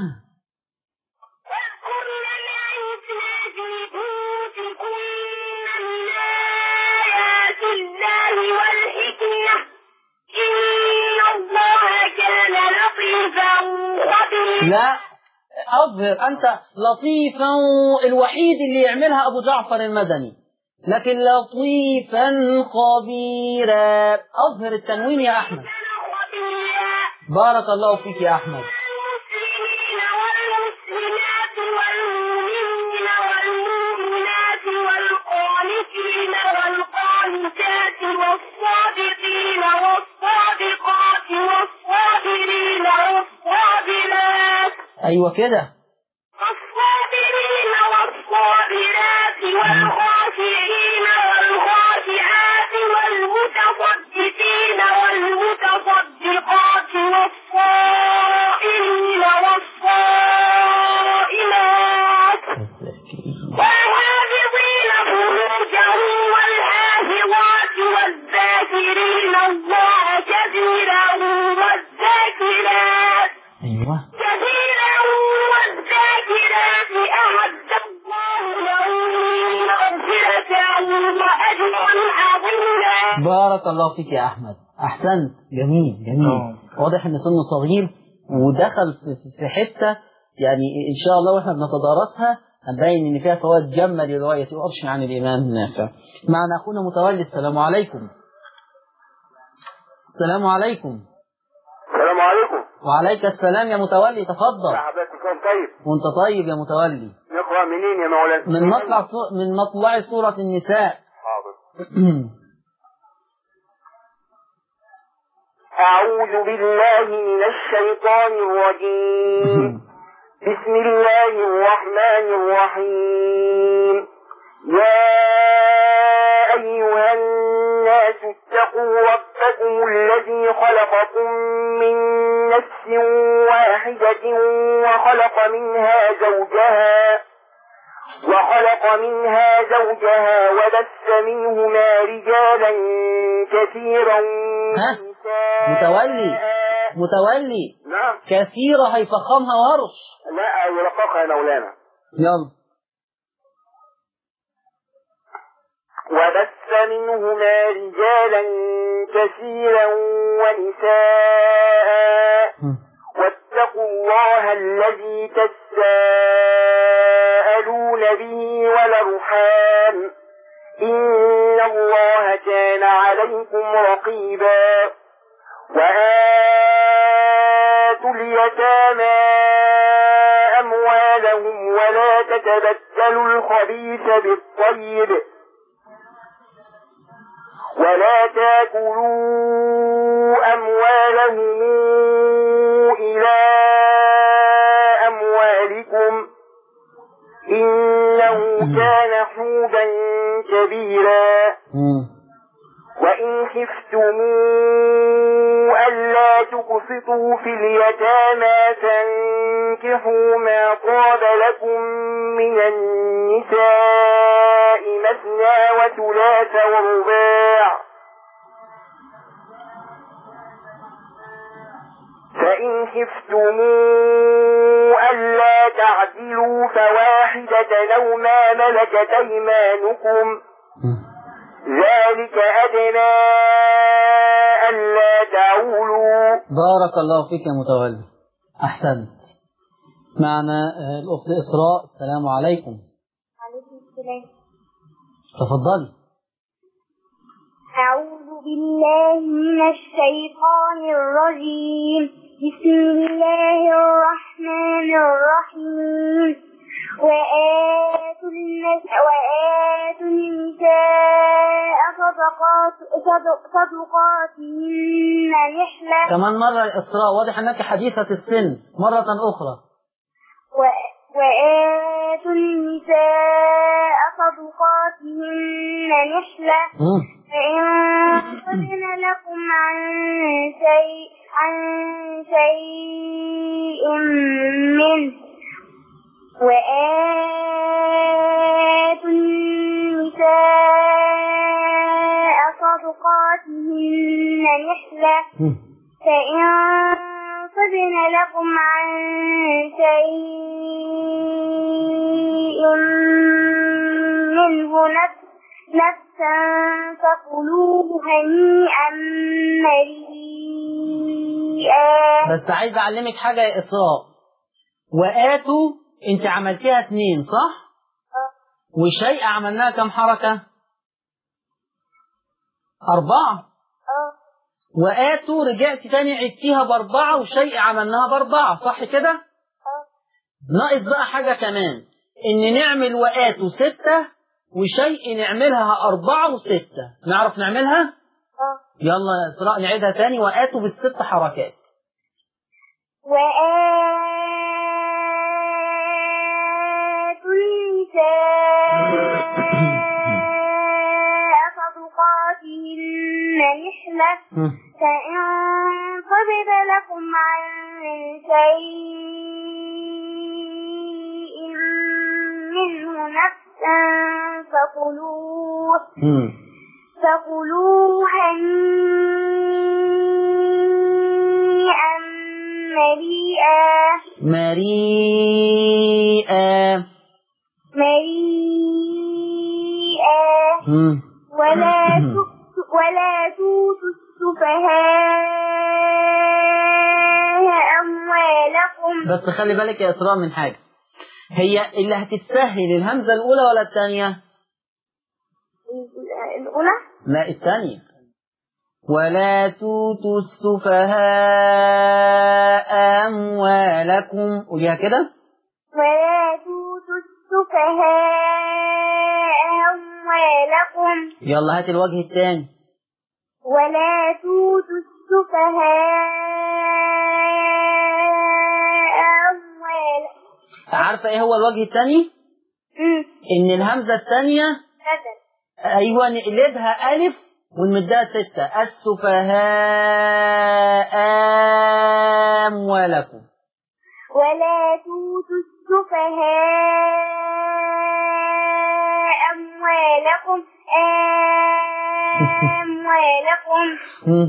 واذكرن ما يتلى في بيوتكن من آيات الله والحكمة إن الله كان لطيفا خبيرا لا أظهر أنت لطيفا الوحيد اللي يعملها أبو جعفر المدني لكن لطيفا خبيرا أظهر التنوين يا أحمد خبيرا بارك الله فيك يا أحمد المسلمين والمسلمات والمؤمنين والمؤمنات والقانتين والقانتات والصادقين والصادقات والصابرين والصابرات أيوة كده والصابرين والصابرات والخاشعين والخاشعات والمتصدقين والمتصدقات والصائمين والصائمات والحافظين فروجهم والحافظات والذاكرين الله كثيرا والذاكرات أيوة كثيرا والذاكرات أعد الله لهم مغفرة وأجرا عظيما بارك الله فيك يا أحمد أحسنت جميل جميل آه. واضح إن سنه صغير ودخل في- في حتة يعني إن شاء الله وإحنا بنتدارسها هنبين إن فيها فوائد جمة لرواية وأرش عن الإمام نافع معنا أخونا متولي السلام عليكم السلام عليكم السلام عليكم وعليك السلام يا متولي تفضل حضرتك كان طيب وانت طيب يا متولي نقرا منين يا مولانا من مطلع سو- من مطلع سورة النساء حاضر أعوذ بالله من الشيطان الرجيم بسم الله الرحمن الرحيم يا أيها الناس اتقوا ربكم الذي خلقكم من نفس واحدة وخلق منها زوجها وخلق منها زوجها وبث منهما رجالا كثيرا ها؟ ونساء. متولي. متولي نعم كثيرة هيفخمها ورش لا يرققها يا مولانا يلا وبث منهما رجالا كثيرا ونساء واتقوا الله الذي تساءلون به والأرحام إن الله كان عليكم رقيبا وآتوا اليتامى أموالهم ولا تتبدلوا الخبيث بالطيب ولا تاكلوا أموالهم إلى أموالكم إنه كان حوبا كبيرا مم. وإن خفتموا ألا تقسطوا في اليتامى فانكحوا ما طاب لكم من النساء مثنى وثلاث ورباع فإن خفتموا ألا تعدلوا فواحدة أو ما ملكت أيمانكم مم. ذلك أدنى ألا تعولوا بارك الله فيك يا متولي أحسنت معنا آه، الأخت إسراء السلام عليكم عليكم السلام تفضلي أعوذ بالله من الشيطان الرجيم بسم الله الرحمن الرحيم وآتوا النساء وآتوا النساء صدقات صدق صدقاتهن نحلة كمان مرة يا إسراء واضح أنك حديثة السن مرة أخرى و- وآتوا النساء صدقاتهن نحلة مم. فإن طبن لكم عن شيء عن شيء منه مم. فإن صبن لكم عن شيء منه نفس نفسا فكلوه هنيئا مريئا بس عايز اعلمك حاجة يا اسراء وآتوا انت عملتيها اتنين صح وشيء عملناها كم حركة أربعة اه وآتوا رجعت تاني عدتيها بأربعة وشيء عملناها بأربعة صح كده اه ناقص بقى حاجة كمان إن نعمل وآتوا ستة وشيء نعملها أربعة وستة نعرف نعملها اه يلا يا إسراء نعيدها تاني وآتوا بالست حركات وآتوا النساء صدقاتهن نحلة فإن طبن لكم عن شيء منه نفسا فكلوه فكلوه هنيئا مريئا مريئة مريئا مم. ولا تؤتوا ولا تؤتوا السفهاء أموالكم بس خلي بالك يا إسراء من حاجة هي اللي هتتسهل الهمزة الأولى ولا الثانية؟ الأولى لا الثانية ولا توتوا السفهاء أموالكم قوليها كده ولا تؤتوا السفهاء أموالكم يلا هات الوجه الثاني ولا تؤتوا السفهاء أموالكم عارفة ايه هو الوجه الثاني؟ أمم، ان الهمزة الثانية نزل ايوه نقلبها الف ونمدها ستة السفهاء أموالكم ولا تؤتوا السفهاء أموالكم أموالكم مم.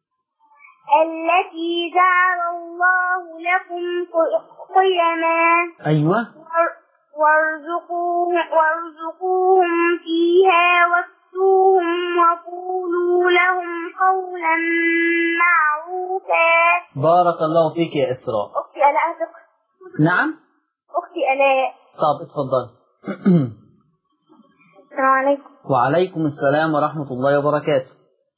التي جعل الله لكم قيما ايوه وارزقوهم, وارزقوهم فيها واكسوهم وقولوا لهم قولا معروفا بارك الله فيك يا إسراء أختي ألاء أثق نعم أختي ألاء طب اتفضل السلام عليكم وعليكم السلام ورحمة الله وبركاته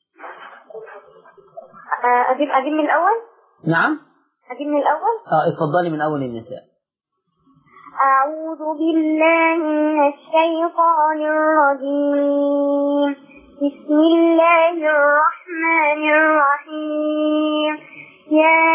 آه، أجيب أجيب من الأول نعم أجيب من الأول اه اتفضلي من أول النساء أعوذ بالله من الشيطان الرجيم بسم الله الرحمن الرحيم يا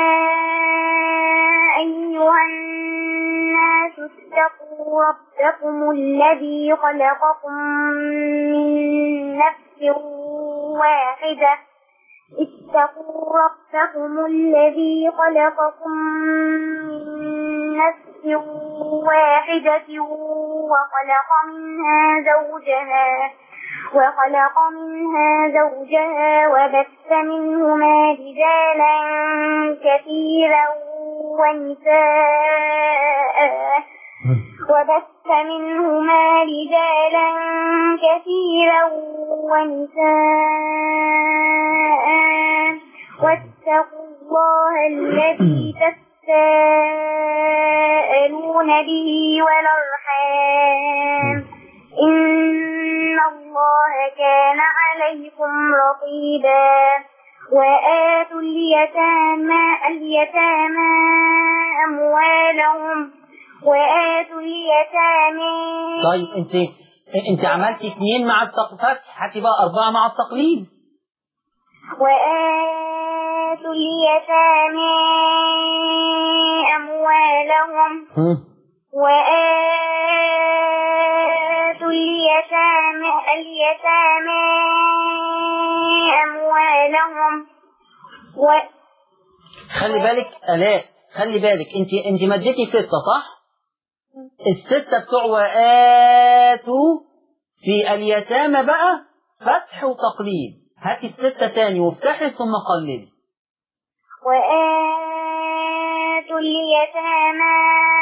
أيها الناس اتقوا ربكم الذي خلقكم من نفس واحدة اتقوا ربكم الذي خلقكم من نفس واحدة وخلق منها زوجها وخلق منها زوجها وبث منهما رجالا كثيرا ونساء وبث منهما رجالا كثيرا ونساء واتقوا الله الذي تساءلون به والأرحام إن الله كان عليكم رقيبا وآتوا اليتامى اليتامى أموالهم وآتوا اليتامى طيب انت انت عملتي اثنين مع الفتح هاتي بقى أربعة مع التقليد وآتوا اليتامى أموالهم هم. وآتوا اليتامى اليتامى أموالهم و خلي بالك آلاء خلي بالك انت انت مديتي ستة صح؟ الستة بتوع وآتوا في اليتامى بقى فتح وتقليد هاتي الستة تاني وافتحي ثم قللي وآتوا اليتامى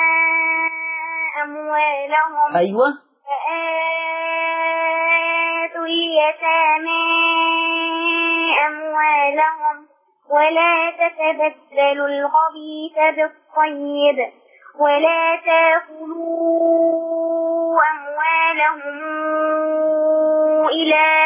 أموالهم أيوة وآتوا اليتامى أموالهم ولا تتبدلوا الخبيث بالطيب ولا تاكلوا أموالهم إلى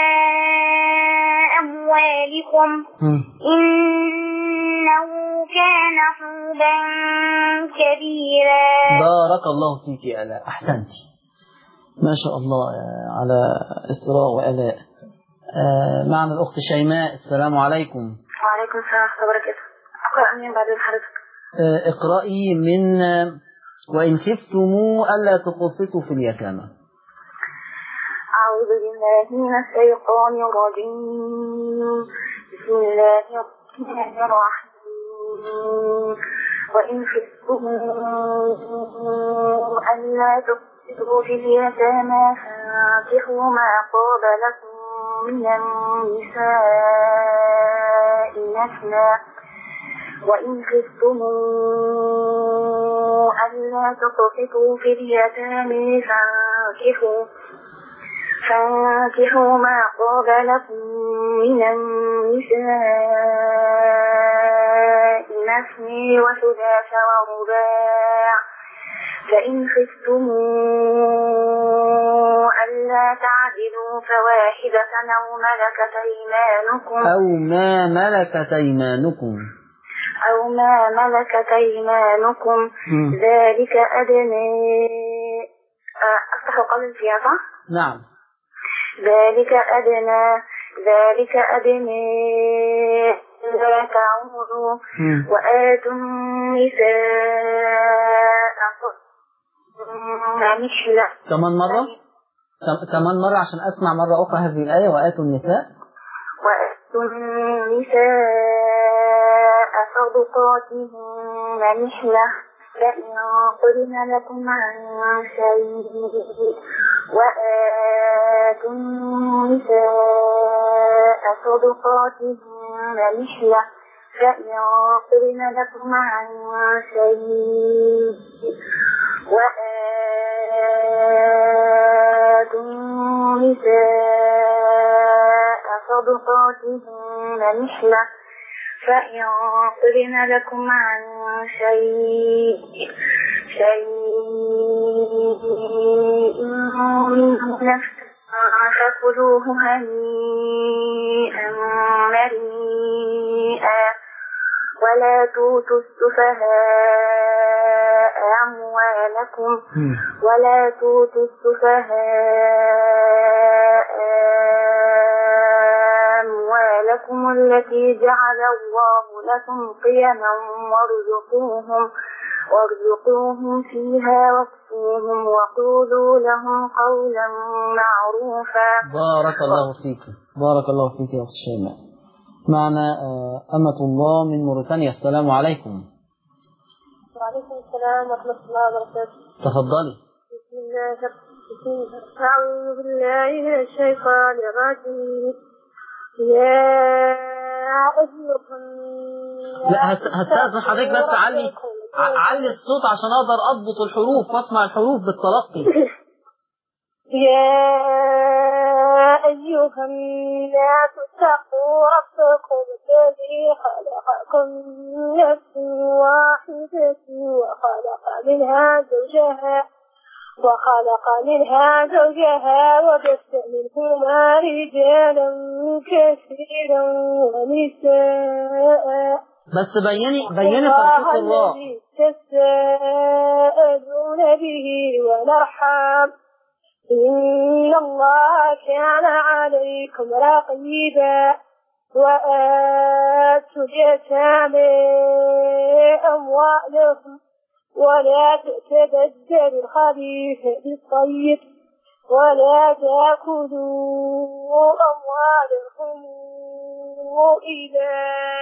أموالكم مم. إنه كان حوبا كبيرا بارك الله فيك يا آلاء أحسنت ما شاء الله آه، على إسراء وآلاء آه، معنا الأخت شيماء السلام عليكم وعليكم السلام ورحمة الله وبركاته أقرأ أمين بعد حضرتك آه، اقرأي من آه، وإن خفتم ألا تقسطوا في اليتامى أعوذ بالله من الشيطان الرجيم بسم الله الرحمن الرحيم وإن خفتم ألا تقسطوا في اليتامى فانكحوا ما طاب لكم من النساء مثنى وإن خفتم ألا تقسطوا في اليتامى فانكحوا فانكحوا ما طاب لكم من النساء مثني وثلاث ورباع فإن خفتم ألا تعدلوا فواحدة أو ملكت أيمانكم أو ما ملكت أيمانكم أو ما ملكت أيمانكم مم. ذلك أدنى آه، أفتح قلبي فيها صح؟ نعم ذلك أدنى ذلك أدنى لا تعودوا مم. وآتوا النساء مثل كمان مرة كم- كمان مرة عشان أسمع مرة أخرى هذه الآية وآتوا النساء وآتوا النساء صدقاتهن نحلة فإن قلن لكم عن شيء وآتوا النساء صدقاتهن نحلة فإن قلن لكم عن شيء وآتوا النساء صدقاتهن نحلة فإن طبن لكم عن شيء شيء منه نفسا فكلوه هنيئا مريئا ولا توتوا السفهاء أموالكم مم. ولا توتوا السفهاء أموالكم التي جعل الله لكم قيما وارزقوهم وارزقوهم فيها واكسوهم وقولوا لهم قولا معروفا بارك الله فيك بارك الله فيك يا أخت شيماء معنا آه، أمة الله من موريتانيا السلام عليكم وعليكم السلام ورحمة الله وبركاته تفضلي بسم الله بسم الله أعوذ بالله من الشيطان الرجيم يا أيها لا هست- هستأذن حضرتك بس علي ع- علي الصوت عشان أقدر أضبط الحروف وأسمع الحروف بالتلقي يا أيها الناس اتقوا ربكم الذي خلقكم من نفس واحدة وخلق منها زوجها وخلق منها زوجها وبث منهما رجالا كثيرا ونساء بس بيني بيني تركيز الراء الذي تساءلون به والأرحام إن الله كان عليكم رقيبا وآتوا اليتامى أموالهم ولا تتبدلوا الخبيث بالطيب ولا تأكلوا أموالهم إلى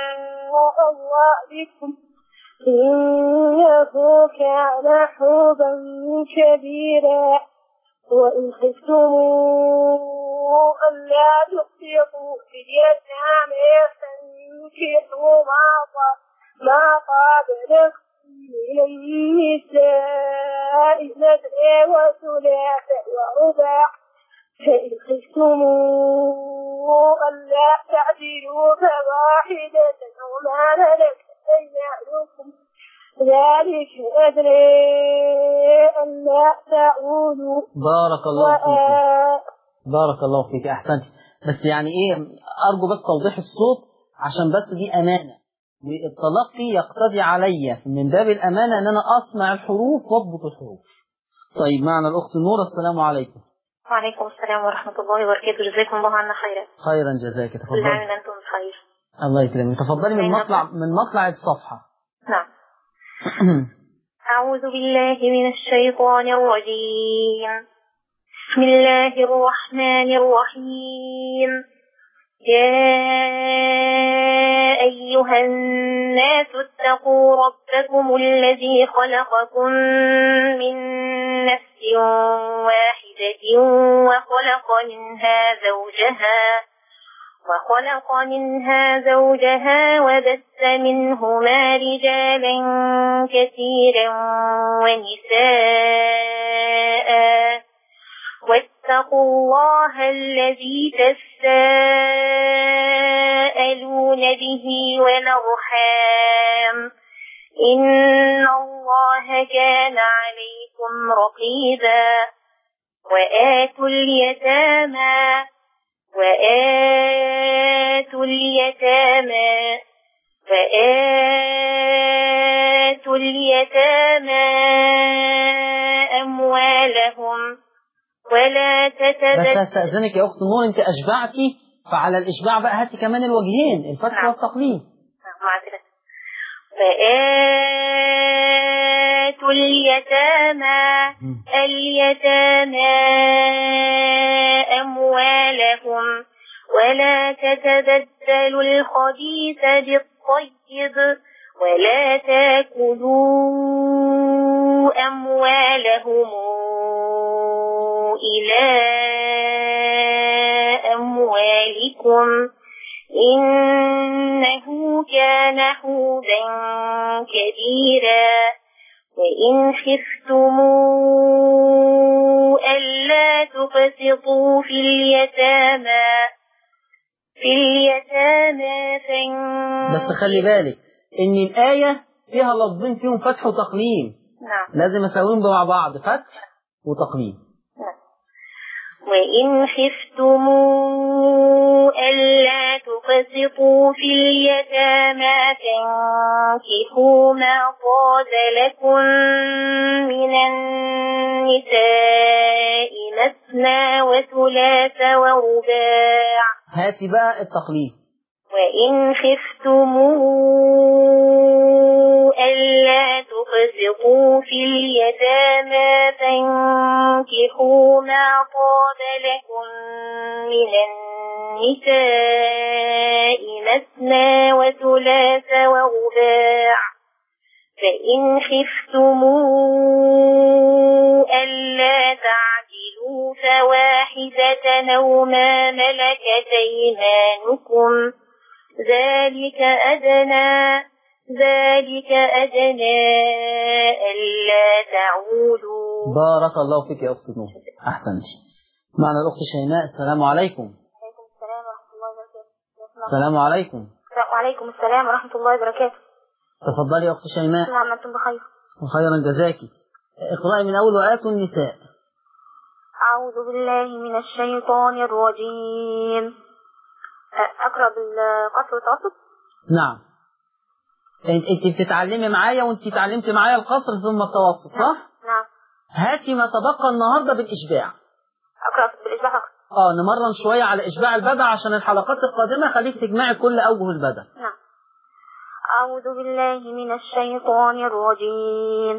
أموالكم إنه كان حوبا كبيرا وإن خفتم ألا تقسطوا في اليتامى فانكحوا ما طاب ما طاب لكم من النساء اثنتين وثلاث ورباع فإن خفتم ألا تعدلوا فواحدة أو ما ملكت أيمانكم ذلك أدنى ألا تعودوا بارك الله فيك وآ- بارك الله فيك احسنت بس يعني ايه ارجو بس توضيح الصوت عشان بس دي امانه والتلقي يقتضي علي من باب الامانه ان انا اسمع الحروف واضبط الحروف طيب معنا الاخت نور السلام عليكم وعليكم السلام ورحمة الله وبركاته جزاكم الله عنا خيرا خيرا جزاك كل تفضلي عام وأنتم بخير الله يكرمك تفضلي من مطلع من مطلع الصفحه نعم أعوذ بالله من الشيطان الرجيم بسم الله الرحمن الرحيم يا أيها الناس اتقوا ربكم الذي خلقكم من نفس واحدة وخلق منها زوجها وخلق منها زوجها وبث منهما رجالا كثيرا ونساء واتقوا الله الذي تساءلون به والأرحام إن الله كان عليكم رقيبا وآتوا اليتامى وآتوا اليتامى وآتوا اليتامى أموالهم ولا بس تتبدلوا استاذنك يا اخت نور انت اشبعتي فعلى الاشباع بقى هاتي كمان الوجهين الفتح نعم. والتقليد معذرة فآتوا اليتامى اليتامى أموالهم ولا تتبدلوا الخبيث بالطيب ولا تاكلوا أموالهم إلى أموالكم إنه كان حوبا كبيرا وإن خفتموا ألا تقسطوا في اليتامى في اليتامى بس فانكحوا خلي بالك ان الايه فيها لفظين فيهم فتح وتقليل نعم لازم اسويهم مع بعض فتح وتقليل وإن خفتموا ألا تقسطوا في اليتامى فانكحوا ما طاب لكم من النساء مثنى وثلاث ورباع هاتي بقى التقليد وإن خفتموا ألا تقسطوا في اليتامى فانكحوا ما طاب لكم من النساء مثنى وثلاث ورباع فإن خفتموا ألا تعدلوا فواحدة أو ما ملكت أيمانكم ذلك أدنى ذلك أدنى ألا تعودوا بارك الله فيك يا اخت نور احسنت معنا الاخت شيماء السلام عليكم عليكم السلام ورحمة الله وبركاته السلام عليكم وعليكم السلام ورحمة الله وبركاته تفضلي يا اخت شيماء نعم أنتم بخير وخيرا جزاكي اقرأي من اول وآتوا النساء أعوذ بالله من الشيطان الرجيم أ- أقرأ بالقصر والتوسط نعم انت انت بتتعلمي معايا وانت اتعلمتي معايا القصر ثم التوسط صح نعم هاتي ما تبقى النهارده بالاشباع أقرأ بالإشباع فقط اه نمرن شويه على اشباع البدع عشان الحلقات القادمه خليك تجمعي كل اوجه البدع نعم أعوذ بالله من الشيطان الرجيم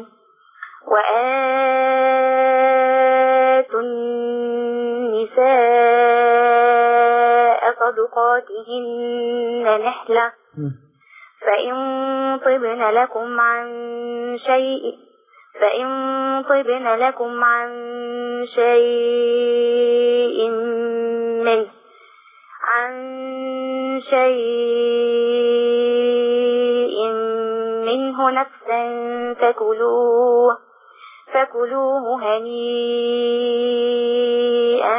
وآتوا النساء صدقاتهن نحلة فإن طبن لكم عن شيء فإن طبن لكم عن شيء منه عن شيء فكلوه فكلوه هنيئا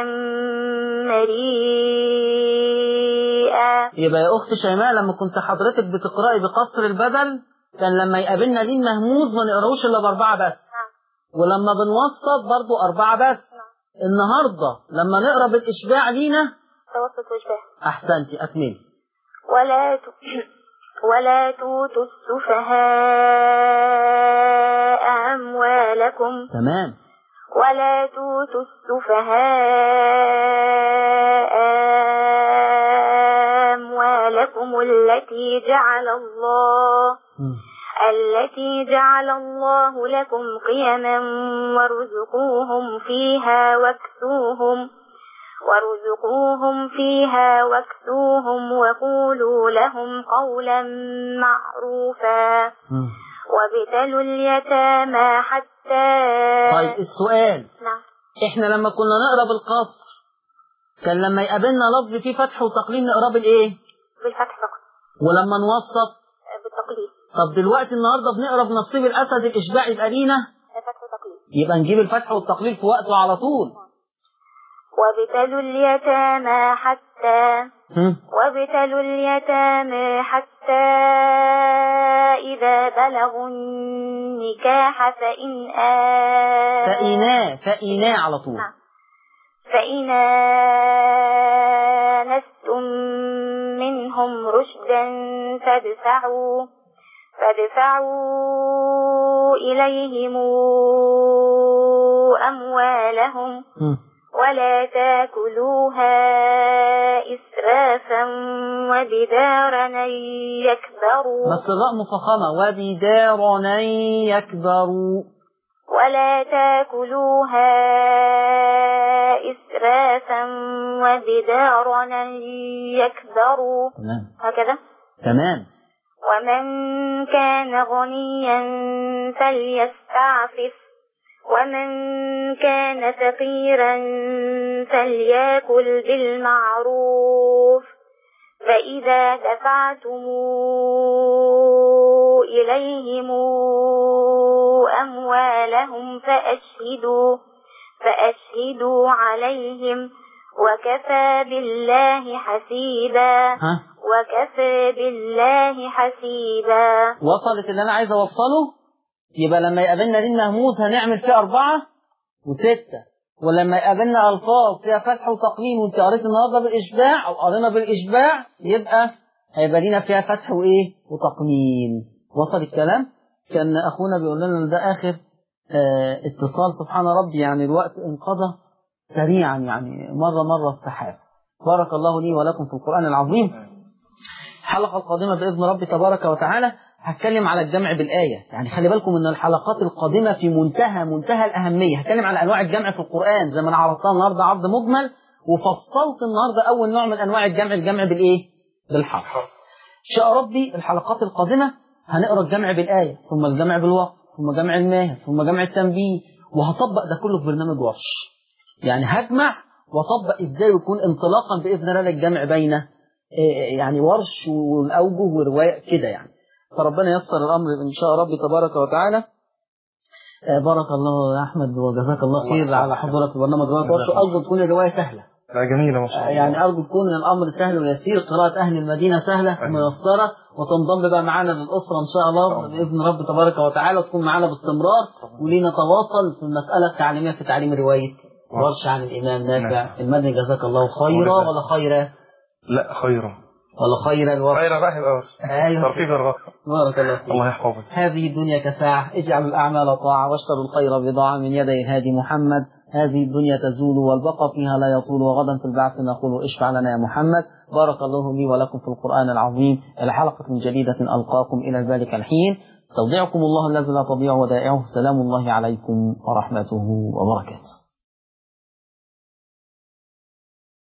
مريئا يبقى يا أخت شيماء لما كنت حضرتك بتقرأي بقصر البدل كان لما يقابلنا لين مهموز ما نقراهوش إلا بأربعة بس ولما بنوسط برضو أربعة بس النهاردة لما نقرأ بالإشباع لينا توسط وإشباه أحسنتي أكملي ولا ت... ولا توتوا السفهاء أموالكم تمام ولا توتوا السفهاء أموالكم التي جعل الله مم. التي جعل الله لكم قيما وارزقوهم فيها واكسوهم وارزقوهم فيها واكسوهم وقولوا لهم قولا معروفا مم. وابتلوا اليتامى حتى طيب السؤال نعم احنا لما كنا نقرا بالقصر كان لما يقابلنا لفظ فيه فتح وتقليل نقراه بالايه بالفتح فقط ولما نوسط بالتقليد طب دلوقتي النهارده بنقرا بنصيب الاسد الاشباع يبقى لينا فتح وتقليد يبقى نجيب الفتح والتقليل في وقته على طول وابتلوا اليتامى حتى هم؟ وابتلوا اليتامى حتى إذا بلغوا النكاح فإن آ... فإناه فإناه على طول نعم. فإن آنستم منهم رشدا فادفعوا فادفعوا إليهم أموالهم هم. ولا تاكلوها إسرافا وبدارا أن يكبروا بس الراء مفخمة وبدارنا يكبروا ولا تاكلوها إسرافا وبدارا أن يكبروا تمام هكذا تمام ومن كان غنيا فليستعفف ومن كان فقيرا فليأكل بالمعروف فإذا دفعتم إليهم أموالهم فأشهدوا فأشهدوا عليهم وكفى بالله حسيبا ها وكفى بالله حسيبا وصلت اللي أنا عايز أوصله يبقى لما يقابلنا دين مهموس هنعمل فيه أربعة وستة ولما يقابلنا ألفاظ فيها فتح وتقليل وأنت قريت النهارده بالإشباع أو قرينا بالإشباع يبقى هيبقى لينا فيها فتح وإيه وتقليل وصل الكلام كان أخونا بيقول لنا إن ده آخر آه اتصال سبحان ربي يعني الوقت انقضى سريعا يعني مرة مرة السحاب بارك الله لي ولكم في القرآن العظيم الحلقة القادمة بإذن ربي تبارك وتعالى هتكلم على الجمع بالآية يعني خلي بالكم ان الحلقات القادمة في منتهى منتهى الأهمية هتكلم على أنواع الجمع في القرآن زي ما أنا عرضتها النهاردة عرض مجمل وفصلت النهاردة أول نوع من أنواع الجمع الجمع بالإيه؟ بالحرف شاء ربي الحلقات القادمة هنقرأ الجمع بالآية ثم الجمع بالوقت ثم جمع الماهر ثم جمع التنبيه وهطبق ده كله في برنامج ورش يعني هجمع واطبق ازاي ويكون انطلاقا باذن الله الجمع بين إيه يعني ورش والاوجه وروايه كده يعني فربنا يسر الامر ان شاء ربي تبارك وتعالى آه، بارك الله يا احمد وجزاك الله خير على حضورك في برنامج روايه ورش وارجو تكون الروايه سهله لا جميلة ما شاء الله يعني ارجو تكون الامر سهل ويسير قراءه اهل المدينه سهله وميسره وتنضم بقى معانا للاسره ان شاء الله باذن رب تبارك وتعالى وتكون معانا باستمرار ولينا تواصل في المساله التعليميه في تعليم روايه ورش عن الامام نافع المدني جزاك الله خيرا ولا خيرا لا خيرا ولا خيرا الورش خيرا بقى يبقى ورش. ايوه ترتيب الرقم بارك الله فيك الله يحفظك هذه الدنيا كساعة اجعلوا الأعمال طاعة واشتروا الخير بضاعة من يدي الهادي محمد هذه الدنيا تزول والبقاء فيها لا يطول وغدا في البعث نقول اشفع لنا يا محمد بارك الله لي ولكم في القرآن العظيم إلى حلقة جديدة ألقاكم إلى ذلك الحين استودعكم الله الذي لا تضيع ودائعه سلام الله عليكم ورحمته وبركاته